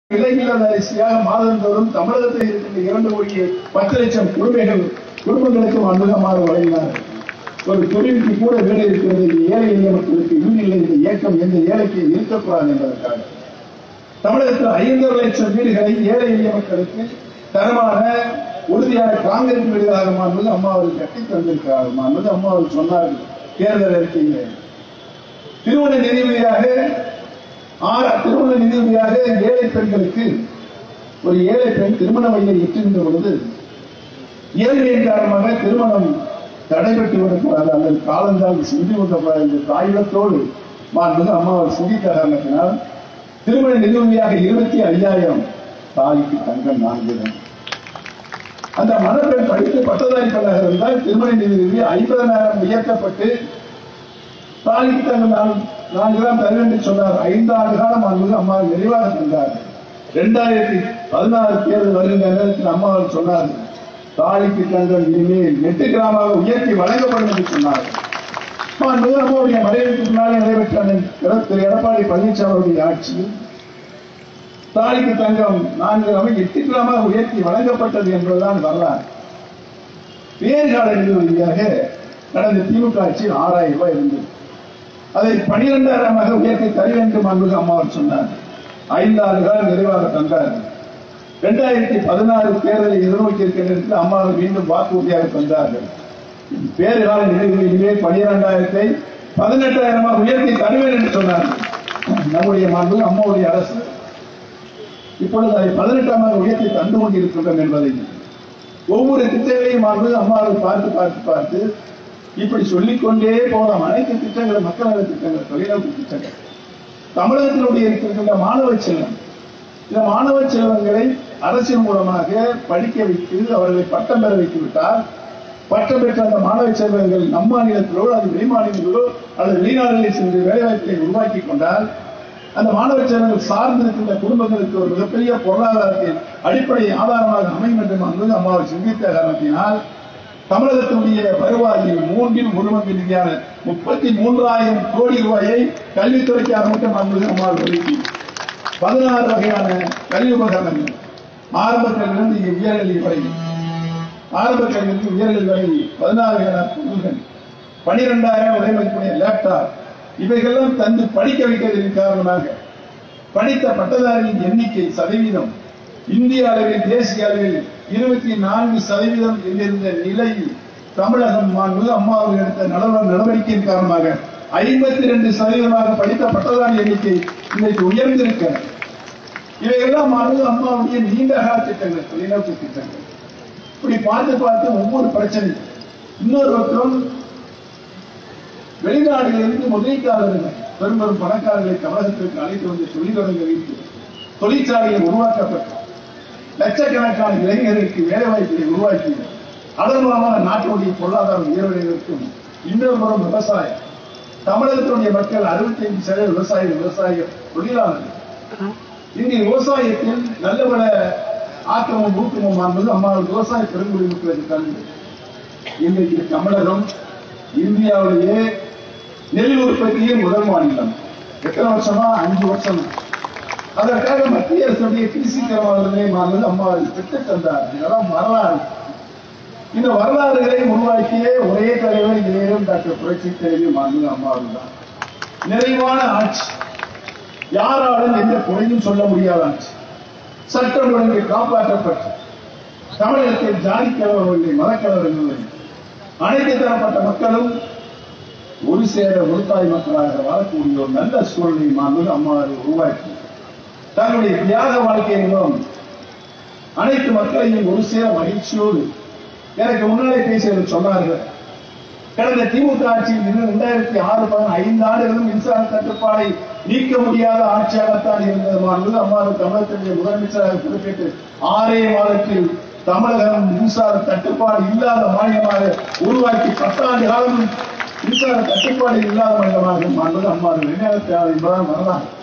இளைஞர் அரிசியாக மாதந்தோறும் தமிழகத்தில் இருக்கின்ற இரண்டு கோடியே பத்து லட்சம் குடும்பங்கள் குடும்பங்களுக்கு அனுகமாக வழங்கினார் ஒரு தொழிலுக்கு கூட வீடு இருக்கிறது இந்த ஏழை எளிய மக்களுக்கு வீடு இல்லை இந்த இயக்கம் எந்த ஏழைக்கு இருக்கக்கூடாது என்பதற்காக தமிழகத்தில் ஐந்தரை லட்சம் வீடுகளை ஏழை எளிய மக்களுக்கு தரமான உறுதியான காங்கிரஸ் வீடுகளாக மாண்பது அம்மா அவர்கள் கட்டி தந்திருக்கிறார்கள் மாண்பது அம்மா அவர்கள் சொன்னார்கள் தேர்தல் அறிக்கையில் திருமண நிதியுதவியாக ஆறு திருமண நிதியுதவியாக ஏழை பெண்களுக்கு ஒரு ஏழை பெண் திருமண வயதை எட்டுகின்ற பொழுது ஏழ்மையின் காரணமாக திருமணம் தடைபட்டு விடக்கூடாது அல்லது காலந்தால் சிந்தி விடக்கூடாது என்ற தாயுடத்தோடு மாண்பது அம்மா அவர் சிந்தித்த காரணத்தினால் திருமண நிதியுதவியாக இருபத்தி ஐயாயிரம் தாலிக்கு தங்கம் நான்கிடம் அந்த மணப்பெண் படித்து பட்டதாரி பெண்ணாக இருந்தால் திருமண நிதியுதவி ஐம்பதனாயிரம் உயர்த்தப்பட்டு தாலிக்கு தங்கள் நான் நான்கு கிராம் தருவேன் என்று சொன்னார் ஐந்து ஆண்டு காலம் அன்பது அம்மா நிறைவாக தந்தார் இரண்டாயிரத்தி பதினாறு தேர்தல் வருகின்ற நேரத்தில் அம்மா அவர்கள் சொன்னார் தாலிக்கு தங்கள் இனிமேல் எட்டு கிராமாக உயர்த்தி வழங்கப்படும் என்று சொன்னார் அன்பது அம்மாவுடைய மறைவுக்கு முன்னாலே நடைபெற்ற அந்த திரு எடப்பாடி பழனிசாமி அவருடைய ஆட்சியில் தாலிக்கு தங்கம் நான்கு கிராமம் எட்டு கிராமாக உயர்த்தி வழங்கப்பட்டது என்பதுதான் வரலாறு வேறுகால நிதியுதவியாக கடந்த திமுக ஆட்சியில் ஆறாயிரம் ரூபாய் இருந்தது அதை பனிரெண்டாயிரமாக உயர்த்தி தர வேண்டும் என்பது அம்மா அவர் சொன்னார் ஐந்தாறு காலம் நிறைவாக தந்தார் இரண்டாயிரத்தி பதினாறு தேர்தலை எதிர்நோக்கி இருக்கின்ற அம்மா அவர் மீண்டும் வாக்குறுதியாக தந்தார்கள் பேறு கால நிலைகளில் இனிமேல் பனிரெண்டாயிரத்தை பதினெட்டாயிரமாக உயர்த்தி தருவேன் என்று சொன்னார்கள் நம்முடைய மாண்பு அம்மாவுடைய அரசு இப்பொழுது அதை பதினெட்டாமாக உயர்த்தி தந்து கொண்டிருக்கின்றோம் என்பதை ஒவ்வொரு திட்டங்களையும் மாண்பு அம்மாவை பார்த்து பார்த்து பார்த்து இப்படி சொல்லிக்கொண்டே போகலாம் அனைத்து திட்டங்களும் மக்கள் நல திட்டங்கள் தொழில்நோக்கு திட்டங்கள் தமிழகத்தினுடைய இருக்கின்ற மாணவ செல்வம் இந்த மாணவ செல்வங்களை அரசின் மூலமாக படிக்க வைத்து அவர்களை பட்டம் பெற வைத்து விட்டால் பட்டம் பெற்ற அந்த மாணவ செல்வங்கள் நம் மாநிலத்திலோ அல்லது வெளிமாநிலங்களோ அல்லது வெளிநாடுகளில் சென்று வேலைவாய்ப்பை உருவாக்கி கொண்டால் அந்த மாணவ செல்வங்கள் சார்ந்து இருக்கின்ற குடும்பங்களுக்கு ஒரு மிகப்பெரிய பொருளாதாரத்தின் அடிப்படை ஆதாரமாக அமையும் என்று என்பது அம்மாவை சிந்தித்த காரணத்தினால் தமிழகத்தினுடைய வருவாயில் மூன்றில் ஒரு பங்கு நிதியான முப்பத்தி மூன்றாயிரம் கோடி ரூபாயை கல்வித்துறைக்காக மட்டும் அன்பது அம்மாள் ஒதுக்கி பதினாறு வகையான கல்வி உபகரணங்கள் ஆரம்ப கல்வியிலிருந்து இங்கே உயர்கல்வி வரை ஆரம்ப கல்வியிலிருந்து உயர்கல்வி வரை பதினாறு வகையான பொருள்கள் பனிரெண்டாயிரம் விலை மதிப்புடைய லேப்டாப் இவைகளெல்லாம் தந்து படிக்க வைக்கிறதன் காரணமாக படித்த பட்டதாரியின் எண்ணிக்கை சதவீதம் இந்திய அளவில் தேசிய அளவில் இருபத்தி நான்கு சதவீதம் இருந்த நிலையில் தமிழகம் மாண்பு அம்மா அவர்கள் எடுத்த நடவ- நடவடிக்கையின் காரணமாக ஐம்பத்தி ரெண்டு சதவீதமாக படித்த பட்டதாரி எண்ணிக்கை இன்றைக்கு உயர்ந்திருக்க இவையெல்லாம் மாண்பு அம்மாவுடைய நீண்ட கால திட்டங்கள் தொலைநோக்கு திட்டங்கள் இப்படி பார்த்து பார்த்து ஒவ்வொரு பிரச்சனை இன்னொரு பக்கம் வெளிநாடுகளிலிருந்து முதலீட்டாளர்கள் பெரும் பெரும் பணக்காரர்களை தமிழகத்திற்கு அழைத்து வந்து தொழில் தொடங்க வைத்து தொழிற்சாலைகள் உருவாக்கப்பட்டு லட்சக்கணக்கான இளைஞர்களுக்கு வேலை வாய்ப்புகளை உருவாக்கி அதன் மூலமாக நாட்டினுடைய பொருளாதாரம் உயர்வடைவதற்கும் இன்னொரு புறம் விவசாயம் தமிழகத்தினுடைய மக்கள் அறுபத்தைந்து சதவீத விவசாயிகள் விவசாயிகள் தொழிலாளர்கள் இங்கே விவசாயத்தில் நல்ல பல ஆக்கமும் ஊக்கமும் என்பது அம்மாவில் விவசாய பெருங்குடி மக்களுக்கு தந்து இன்றைக்கு தமிழகம் இந்தியாவிலேயே நெல் உற்பத்தியில் முதல் மாநிலம் எத்தனை வருஷமா அஞ்சு வருஷம் அதற்காக மத்திய அரசுடைய கிருஷி கரவாளர்களே மாநில அம்மா திட்டு தந்தார் இதெல்லாம் வரலாறு இந்த வரலாறுகளை உருவாக்கிய ஒரே தலைவர் நேரும் டாக்டர் புரட்சி தலைவி மாநில அம்மாவில் தான் நிறைவான ஆட்சி யாராலும் எந்த குறையும் சொல்ல முடியாத ஆட்சி சட்டம் ஒழுங்கு காப்பாற்றப்பட்டு தமிழகத்தில் ஜாதி கலவரம் இல்லை மதக்கலவரம் இல்லை அனைத்து தரப்பட்ட மக்களும் ஒரு சேர ஒரு தாய் மக்களாக வாழக்கூடிய ஒரு நல்ல சூழ்நிலை மாண்பு அம்மா உருவாக்கி தங்களுடைய தியாக வாழ்க்கையின் மூலம் அனைத்து மக்களையும் ஒரு சேர மகிழ்ச்சியோடு எனக்கு முன்னாலே பேசியவர் சொன்னார்கள் கடந்த திமுக ஆட்சியில் இன்னும் இரண்டாயிரத்தி ஆறு பதின ஐந்து ஆண்டுகளும் மின்சார தட்டுப்பாடை நீக்க முடியாத ஆட்சியாகத்தான் இருந்தது என்பது அம்மாவும் தமிழகத்தினுடைய முதலமைச்சராக குறிப்பிட்டு ஆறே மாதத்தில் தமிழகம் மின்சார தட்டுப்பாடு இல்லாத மாநிலமாக உருவாக்கி பத்தாண்டு காலம் மின்சார தட்டுப்பாடு இல்லாத மாநிலமாக என்பது அம்மா நினைவு என்பதான் வரலாம்